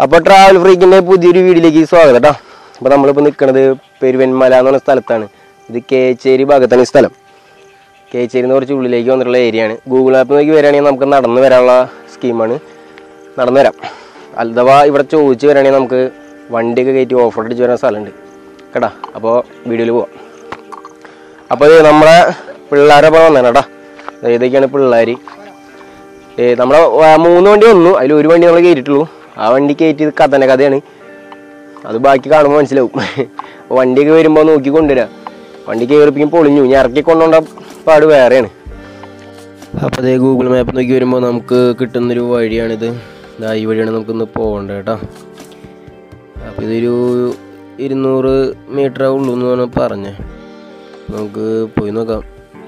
അപ്പോൾ ട്രാവൽ ഫ്രീക്കിൻ്റെ പുതിയൊരു വീഡിയോയിലേക്ക് സ്വാഗതം കേട്ടോ അപ്പോൾ നമ്മളിപ്പോൾ നിൽക്കുന്നത് പെരുവന്മല എന്ന് പറഞ്ഞ സ്ഥലത്താണ് ഇത് കേച്ചേരി ഭാഗത്താണ് ഈ സ്ഥലം കേച്ചേരി എന്ന് കുറച്ച് ഉള്ളിലേക്ക് വന്നിട്ടുള്ള ഏരിയ ആണ് ഗൂഗിൾ മാപ്പ് നോക്കി വരികയാണെങ്കിൽ നമുക്ക് നടന്ന് വരാനുള്ള സ്കീമാണ് നടന്നു വരാം അഥവാ ഇവിടെ ചോദിച്ച് വരികയാണെങ്കിൽ നമുക്ക് വണ്ടിയൊക്കെ കയറ്റി ഓഫ് റോഡ് അടിച്ച് വരാൻ സ്ഥലമുണ്ട് കേട്ടാ അപ്പോൾ വീഡിയോയിൽ പോവാം അപ്പോൾ ഇത് നമ്മളെ പിള്ളേരൊപ്പം വന്നേനെ കേട്ടാ ദേ ഇതൊക്കെയാണ് പിള്ളേർ ഏ നമ്മളെ വ- മൂന്ന് വണ്ടി വന്നു അതിൽ ഒരു വണ്ടി നമ്മൾ കയറ്റിട്ടുള്ളൂ ആ വണ്ടി കയറ്റിയത് കഥന കഥയാണ് അത് ബാക്കി കാണുമ്പോൾ മനസ്സിലാവും അപ്പോൾ വണ്ടിയൊക്കെ വരുമ്പോൾ നോക്കി കൊണ്ടുവരാം വണ്ടി കയറിപ്പിക്കും പൊളിഞ്ഞു ഞാൻ ഇറക്കി കൊണ്ടുപോണ്ട പാട് വേറെയാണ് അപ്പോൾ അതേ ഗൂഗിൾ മാപ്പ് നോക്കി വരുമ്പോൾ നമുക്ക് കിട്ടുന്നൊരു വഴിയാണിത് ഇതാ ഈ വഴിയാണ് നമുക്കിന്ന് പോകേണ്ടത് കേട്ടോ അപ്പോൾ ഇതൊരു ഇരുന്നൂറ് മീറ്റർ ഉള്ളൂ എന്നാണ് പറഞ്ഞത് നമുക്ക് പോയി നോക്കാം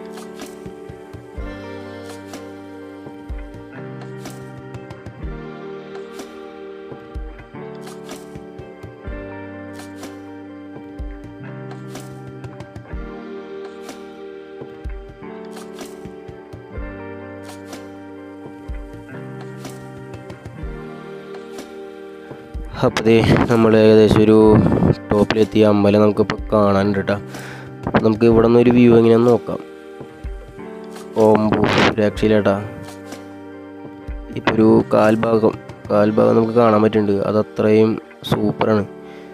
അപ്പോൾ ദേ നമ്മൾ ഏകദേശം ഒരു ടോപ്പിലെത്തിയ അമ്പലം നമുക്കിപ്പോൾ കാണാനുണ്ട് കേട്ടോ അപ്പോൾ നമുക്ക് ഇവിടെ നിന്ന് ഒരു വ്യൂ എങ്ങനെയാണെന്ന് നോക്കാം ഓമ്പു രക്ഷയിലേട്ടാ ഇപ്പോൾ ഒരു കാൽഭാഗം കാൽഭാഗം നമുക്ക് കാണാൻ പറ്റുന്നുണ്ട് അത് അത്രയും സൂപ്പറാണ്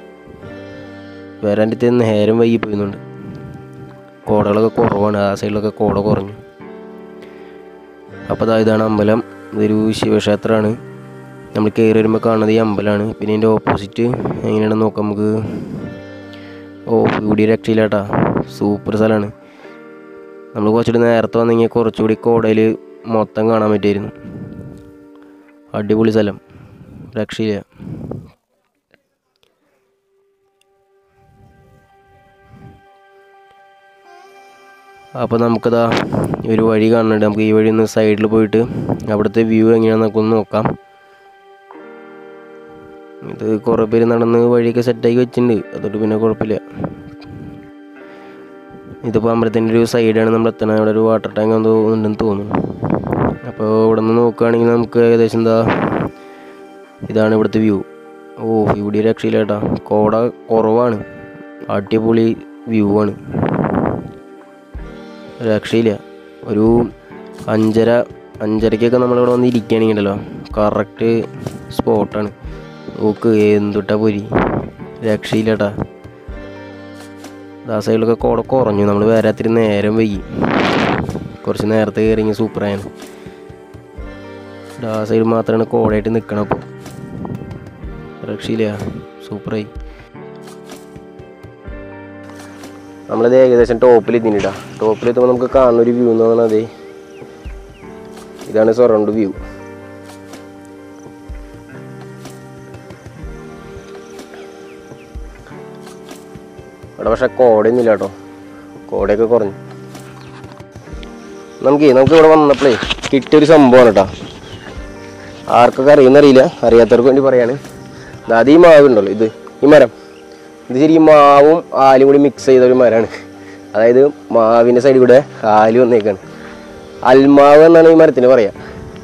വരാൻ്റെ നേരം വൈകി പോയിരുന്നുണ്ട് കോടകളൊക്കെ കുറവാണ് ആ സൈഡിലൊക്കെ കോട കുറഞ്ഞു അപ്പോൾ അതാ ഇതാണ് അമ്പലം ഇതൊരു ശിവക്ഷേത്രമാണ് നമ്മൾ കയറി വരുമ്പോൾ കാണുന്നത് ഈ അമ്പലമാണ് പിന്നെ ഇതിൻ്റെ ഓപ്പോസിറ്റ് എങ്ങനെയാണെന്ന് നോക്കാം നമുക്ക് ഓ ഇവിടെ രക്ഷയില്ലാട്ടാ സൂപ്പർ സ്ഥലമാണ് നമ്മൾ കുറച്ചുകൂടി നേരത്തെ വന്നെങ്കിൽ കുറച്ചുകൂടി കോടയിൽ മൊത്തം കാണാൻ പറ്റുമായിരുന്നു അടിപൊളി സ്ഥലം രക്ഷയില്ല അപ്പോൾ നമുക്കതാ ഒരു വഴി കാണുന്നുണ്ട് നമുക്ക് ഈ വഴി ഒന്ന് സൈഡിൽ പോയിട്ട് അവിടുത്തെ വ്യൂ എങ്ങനെയാണെന്ന് നമുക്കൊന്ന് നോക്കാം ഇത് കുറേ പേര് നടന്ന് വഴിയൊക്കെ സെറ്റാക്കി വെച്ചിട്ടുണ്ട് അതുകൊണ്ട് പിന്നെ കുഴപ്പമില്ല ഇതിപ്പോൾ അമ്പലത്തിൻ്റെ ഒരു സൈഡാണ് നമ്മൾ എത്തണത് അവിടെ ഒരു വാട്ടർ ടാങ്ക് എന്തോ ഉണ്ടെന്ന് തോന്നുന്നു അപ്പോൾ ഇവിടെ നിന്ന് നോക്കുകയാണെങ്കിൽ നമുക്ക് ഏകദേശം എന്താ ഇതാണ് ഇവിടുത്തെ വ്യൂ ഓ ഇവിടെ രക്ഷയില്ല കേട്ടാ കോട കുറവാണ് അടിപൊളി വ്യൂ ആണ് രക്ഷയില്ല ഒരു അഞ്ചര അഞ്ചരയ്ക്കൊക്കെ നമ്മളിവിടെ വന്ന് ഇരിക്കുകയാണെങ്കിൽ ഉണ്ടല്ലോ കറക്റ്റ് സ്പോട്ടാണ് ഓക്ക് എന്തുട്ടാ പൊരി രക്ഷയില്ലട്ടാ ആ സൈഡിലൊക്കെ കോട കുറഞ്ഞു നമ്മൾ വരാത്തിരി നേരം വൈകി കുറച്ച് നേരത്തെ കയറിങ്ങി സൂപ്പറായാണ് ആ സൈഡ് മാത്രമാണ് കോടയായിട്ട് നിൽക്കണം അപ്പോൾ രക്ഷയില്ല സൂപ്പറായി നമ്മളിത് ഏകദേശം ടോപ്പിൽ എത്തിയിട്ടാ ടോപ്പിൽ എത്തുമ്പോൾ നമുക്ക് കാണുന്ന ഒരു വ്യൂ എന്ന് പറയുന്നത് ഇതാണ് സറൗണ്ട് വ്യൂ ഇവിടെ പക്ഷെ കോടയൊന്നുമില്ല കേട്ടോ കോടയൊക്കെ കുറഞ്ഞു നമുക്ക് നമുക്ക് ഇവിടെ വന്നപ്പോഴേ കിട്ടിയൊരു സംഭവമാണ് കേട്ടോ ആർക്കൊക്കെ അറിയുന്നറിയില്ല അറിയാത്തവർക്ക് വേണ്ടി പറയാണ് ദാ അത് ഈ മാവ് ഉണ്ടല്ലോ ഇത് ഈ മരം ഇത് ശരിക്കും മാവും ആലും കൂടി മിക്സ് ചെയ്ത ഒരു മരമാണ് അതായത് മാവിൻ്റെ സൈഡിൽ കൂടെ ആല് വന്നേക്കാണ് അൽമാവ് എന്നാണ് ഈ മരത്തിന് പറയാ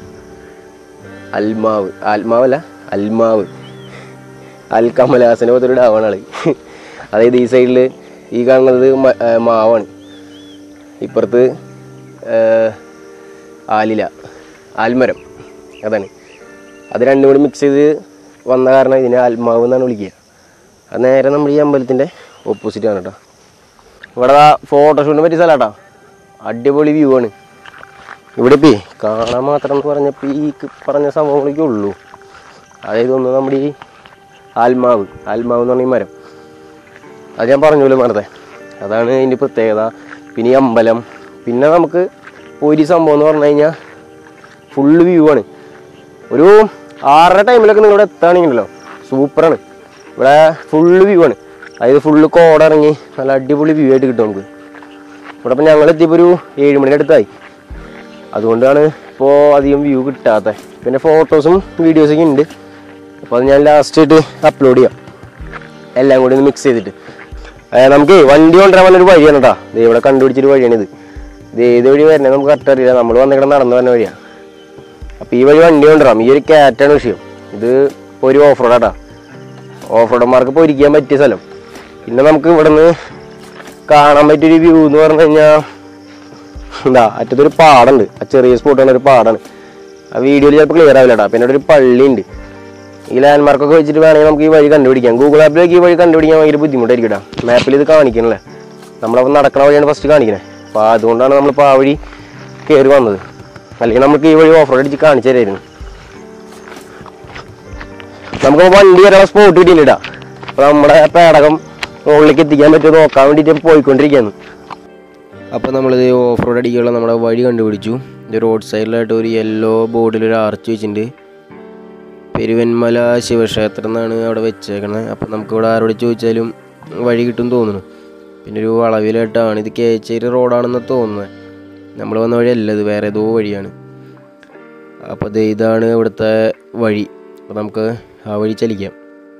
അൽമാവ് ആൽമാവല്ല അൽമാവ് അൽ കമലഹാസനെ പോലത്തെ ഒരു ഡാവാണ് ആള് അതായത് ഈ സൈഡിൽ ഈ കാണുന്നത് മ- ആ, മാവാണ് ഇപ്പുറത്ത് ആ, ആലില ആൽമരം അതാണ് അത് രണ്ടും കൂടി മിക്സ് ചെയ്ത് വന്ന കാരണം ഇതിനെ ആൽമാവ് എന്നാണ് വിളിക്കുക അത് നേരെ നമ്മൾ ഈ അമ്പലത്തിൻ്റെ ഓപ്പോസിറ്റ് ആണ് കേട്ടോ ഇവിടെ ഫോട്ടോഷൂട്ടിന് പറ്റിയ സ്ഥലം കേട്ടോ അടിപൊളി വ്യൂ ആണ് ഇവിടെ ഇപ്പേ കാണാൻ മാത്രം എന്ന് പറഞ്ഞപ്പോൾ ഈ ക- പറഞ്ഞ സംഭവങ്ങളൊക്കെ ഉള്ളൂ അതായത് ഒന്ന് നമ്മുടെ ഈ ആൽമാവ് ആൽമാവ് എന്ന് പറഞ്ഞ ഈ മരം അത് ഞാൻ പറഞ്ഞല്ലോ മരത്തെ അതാണ് ഇതിൻ്റെ പ്രത്യേകത പിന്നെ ഈ അമ്പലം പിന്നെ നമുക്ക് ഒരു സംഭവം എന്ന് പറഞ്ഞു കഴിഞ്ഞാൽ ഫുള്ള് വ്യൂ ആണ് ഒരു ആറര ടൈമിലൊക്കെ നിങ്ങളിവിടെ എത്തുകയാണെങ്കിലോ സൂപ്പറാണ് ഇവിടെ ഫുള്ള് വ്യൂ ആണ് അതായത് ഫുള്ള് കോട ഇറങ്ങി നല്ല അടിപൊളി വ്യൂ ആയിട്ട് കിട്ടും നമുക്ക് ഇവിടെ ഇപ്പം ഞങ്ങൾ എത്തിയപ്പോൾ ഒരു ഏഴ് മണിയുടെ അടുത്തായി അതുകൊണ്ടാണ് ഇപ്പോൾ അധികം വ്യൂ കിട്ടാത്തത് പിന്നെ ഫോട്ടോസും വീഡിയോസൊക്കെ ഉണ്ട് അപ്പോൾ അത് ഞാൻ ലാസ്റ്റ് ആയിട്ട് അപ്ലോഡ് ചെയ്യാം എല്ലാം കൂടി ഒന്ന് മിക്സ് ചെയ്തിട്ട് ഏ, നമുക്ക് വണ്ടി കൊണ്ടുവരാൻ വന്നൊരു വഴിയാണ് കേട്ടോ ഇത് ഇവിടെ കണ്ടുപിടിച്ചൊരു വഴിയാണിത് ഇത് ഏത് വഴി വരണേ നമുക്ക് കറക്റ്റ് അറിയില്ല നമ്മൾ വന്നിവിടെ നടന്നു വരുന്ന വഴിയാണ് അപ്പോൾ ഈ വഴി വണ്ടി കൊണ്ടുവരാം ഈ ഒരു ക്യാറ്റാണ് വിഷയം ഇത് ഇപ്പോൾ ഒരു ഓഫ് റോഡാട്ടാ ഓഫ് റോഡന്മാർക്ക് ഇപ്പോൾ ഇരിക്കാൻ പറ്റിയ സ്ഥലം പിന്നെ നമുക്ക് ഇവിടുന്ന് കാണാൻ പറ്റിയൊരു വ്യൂ എന്ന് പറഞ്ഞു കഴിഞ്ഞാൽ എന്താ അറ്റത്തൊരു പാടമുണ്ട് ആ ചെറിയ സ്പോട്ടാണ് ഒരു പാടാണ് ആ വീഡിയോയിൽ ചിലപ്പോൾ ക്ലിയർ ആവില്ലടാ പിന്നെ അവിടെ ഒരു പള്ളിയുണ്ട് ഈ ലാൻഡ് മാർക്കൊക്കെ വെച്ചിട്ട് വേണമെങ്കിൽ നമുക്ക് ഈ വഴി കണ്ടുപിടിക്കാം ഗൂഗിൾ മാപ്പിലേക്ക് ഈ വഴി കണ്ടുപിടിക്കാൻ ഭയങ്കര ബുദ്ധിമുട്ടായിരിക്കട്ടാ മാപ്പിൽ ഇത് കാണിക്കണല്ലേ നമ്മളപ്പോൾ നടക്കണ വഴിയാണ് ഫസ്റ്റ് കാണിക്കണേ അപ്പോൾ അതുകൊണ്ടാണ് നമ്മളിപ്പോൾ ആ വഴി കയറി വന്നത് അല്ലെങ്കിൽ നമുക്ക് ഈ വഴി ഓഫ് റോഡ് അടിച്ച് കാണിച്ചു തരായിരുന്നു നമുക്ക് വണ്ടി വരാനുള്ള സ്പോട്ട് കിട്ടിയില്ല അപ്പോൾ നമ്മുടെ പേടകം മുകളിലേക്ക് എത്തിക്കാൻ പറ്റുമോ നോക്കാൻ വേണ്ടിയിട്ട് പോയിക്കൊണ്ടിരിക്കുകയാണ് അപ്പോൾ നമ്മളിത് ഓഫ് റോഡ് അടിക്കാനുള്ള നമ്മുടെ വഴി കണ്ടുപിടിച്ചു ഇത് റോഡ് സൈഡിലായിട്ട് ഒരു യെല്ലോ ബോർഡിൽ ഒരു ആർച്ച് വെച്ചിട്ടുണ്ട് പെരുവന്മല ശിവക്ഷേത്രം എന്നാണ് അവിടെ വെച്ചേക്കണത് അപ്പോൾ നമുക്കിവിടെ ആരോട് ചോദിച്ചാലും വഴി കിട്ടും തോന്നുന്നു പിന്നെ ഒരു വളവിലായിട്ടാണ് ഇത് കേച്ചേരി റോഡാണെന്ന് തോന്നുന്നത് നമ്മൾ വന്ന വഴിയല്ല ഇത് വേറെ ഏതോ വഴിയാണ് അപ്പോൾ ദേ ഇതാണ് ഇവിടുത്തെ വഴി അപ്പോൾ നമുക്ക് ആ വഴി ചലിക്കാം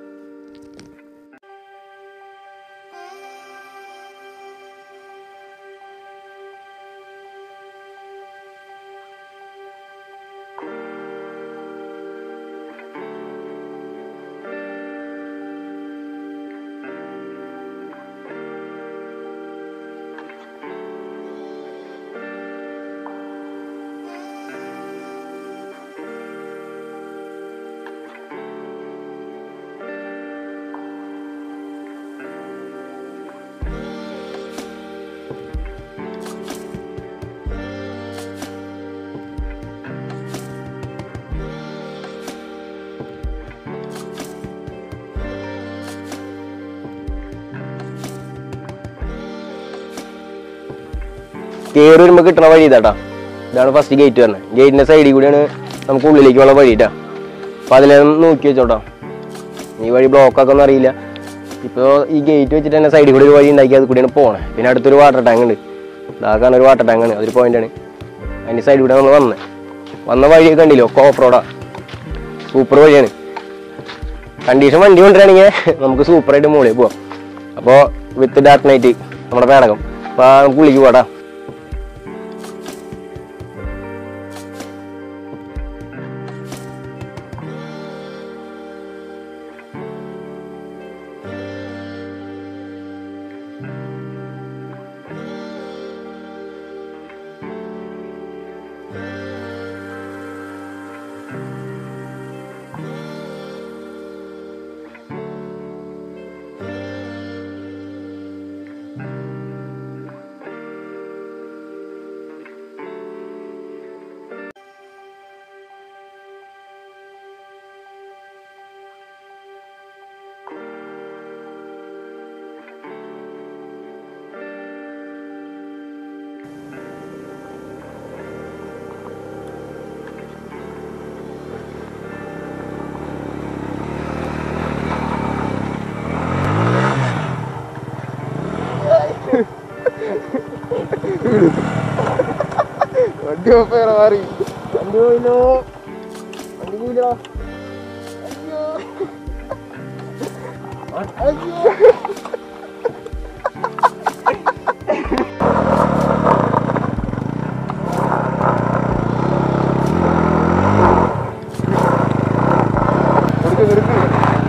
കയറി വരുമ്പോൾ കിട്ടുന്ന വഴി ഇതാട്ടാ ഇതാണ് ഫസ്റ്റ് ഗേറ്റ് വരുന്നത് ഗേറ്റിന്റെ സൈഡിൽ കൂടിയാണ് നമുക്ക് ഉള്ളിലേക്ക് ഉള്ള വഴി ഇട്ടാ അപ്പം അതിനെ നോക്കി വെച്ചോട്ടോ ഈ വഴി ബ്ലോക്ക് ആക്കൊന്നും അറിയില്ല ഇപ്പോൾ ഈ ഗേറ്റ് വെച്ചിട്ട് തന്നെ സൈഡിൽ കൂടി ഒരു വഴി ഉണ്ടാക്കി അത് കൂടിയാണ് പോണേ പിന്നെ അടുത്തൊരു വാട്ടർ ടാങ്ക് ഉണ്ട് ഇതാക്കാണ് ഒരു വാട്ടർ ടാങ്ക് ആണ് അതൊരു പോയിന്റ് ആണ് അതിൻ്റെ സൈഡിൽ കൂടെ നമ്മൾ വന്നത് വന്ന വഴിയൊക്കെ കണ്ടില്ലോ ഓഫ് റോഡാ സൂപ്പർ വഴിയാണ് കണ്ടീഷൻ വണ്ടി കൊണ്ടുവരാണെങ്കിൽ നമുക്ക് സൂപ്പറായിട്ട് മുകളിൽ പോവാം അപ്പോൾ വിത്ത് ഡാർക്ക് നൈറ്റ് നമ്മുടെ പേടകം അപ്പോൾ നമുക്ക് ഉള്ളിലേക്ക് പോടാ വണ്ടി ഓഫേറെ മാറി വണ്ടി പോയില്ലോ വണ്ടി പോയില്ലോ അയ്യോ അയ്യോ കൊടുക്ക് കൊടുക്ക്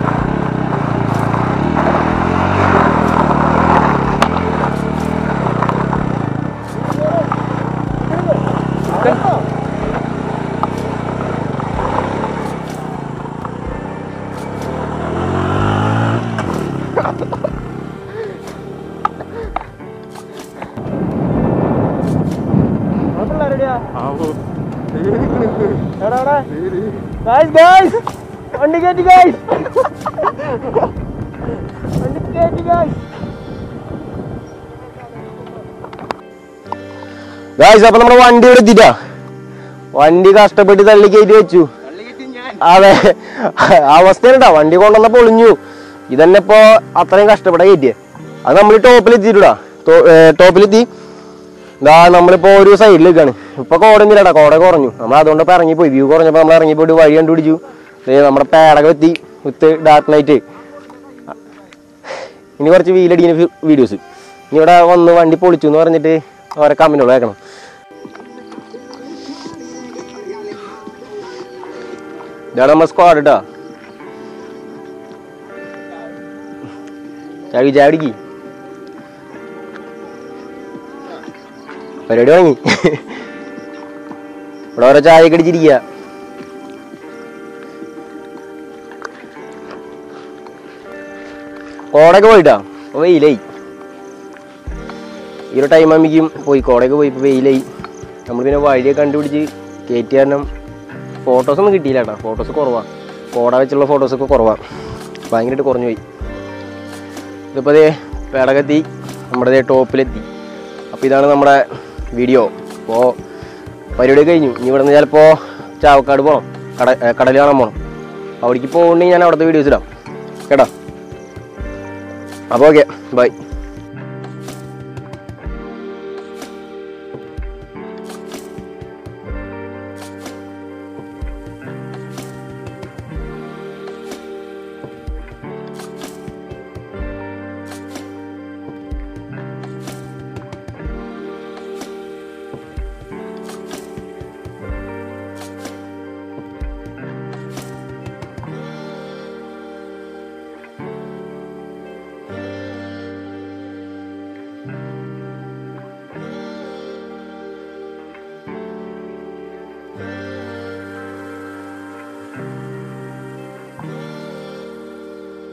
വണ്ടി കയറ്റി ഗായ്സ് വണ്ടി കയറ്റി ഗായ്സ് ഗായ്സ് അപ്പൊ നമ്മുടെ വണ്ടി ഇവിടെ എത്തിട്ടാ വണ്ടി കഷ്ടപ്പെട്ട് തള്ളി കയറ്റി വെച്ചു അതെ അവസ്ഥയുണ്ടാ വണ്ടി കൊണ്ടുവന്ന പൊളിഞ്ഞു ഇതന്നെ ഇപ്പൊ അത്രയും കഷ്ടപ്പെട്ടാ കയറ്റിയെ അത് നമ്മൾ ടോപ്പിലെത്തിയിട്ടാ ടോപ്പിലെത്തി ഇതാ നമ്മളിപ്പോ ഒരു സൈഡിൽ നിൽക്കാണ് ഇപ്പൊ കോടൊന്നുമില്ലടാ കോട കുറഞ്ഞു നമ്മൾ അതുകൊണ്ട് ഇപ്പൊ ഇറങ്ങിപ്പോയി വ്യൂ കുറഞ്ഞപ്പോ നമ്മൾ ഇറങ്ങിപ്പോയിട്ട് വഴി കണ്ടുപിടിച്ചു ദേ നമ്മുടെ പേടക എത്തി വിത്ത് ഡാർക്ക് നൈറ്റ് ഇനി കുറച്ച് വീലടിക്കുന്ന വീഡിയോസ് ഇനി ഇവിടെ വന്ന് വണ്ടി പൊളിച്ചു എന്ന് പറഞ്ഞിട്ട് ഓരോ കമ്പനികൾ കേൾക്കണം ഇതാണ് നമ്മുടെ സ്ക്വാഡ് കേട്ടോ ചാടി ചാടിക്ക് പരിപാടി വാങ്ങി ഇവിടെ ഓരോ ചായ കടിച്ചിരിക്കുക കോടൊക്കെ പോയിട്ടാ ഇപ്പൊ വെയിലായി ഈ ഒരു ടൈം ആകുമ്പോഴേക്കും പോയി കോടയൊക്കെ പോയി ഇപ്പോൾ വെയിലായി നമ്മൾ പിന്നെ വഴിയൊക്കെ കണ്ടുപിടിച്ച് കയറ്റി കാരണം ഫോട്ടോസൊന്നും കിട്ടിയില്ല കേട്ടോ ഫോട്ടോസ് കുറവാണ് കോട വെച്ചുള്ള ഫോട്ടോസൊക്കെ കുറവാണ് ഭയങ്കരമായിട്ട് കുറഞ്ഞു പോയി ഇതിപ്പോൾ അതേ പേടകെത്തി നമ്മുടെ ദേ ടോപ്പിലെത്തി അപ്പോൾ ഇതാണ് നമ്മുടെ വീഡിയോ അപ്പോൾ പരിപാടി കഴിഞ്ഞു ഇനി ഇവിടെ നിന്ന് ചിലപ്പോൾ ചാവക്കാട് പോകണം കട ഏ, കടൽ കാണാൻ പോകണം അവിടേക്ക് പോകുന്നുണ്ടെങ്കിൽ ഞാൻ അവിടുത്തെ വീഡിയോസ് ഇടാം കേട്ടോ അപ്പോൾ ഓക്കെ ബൈ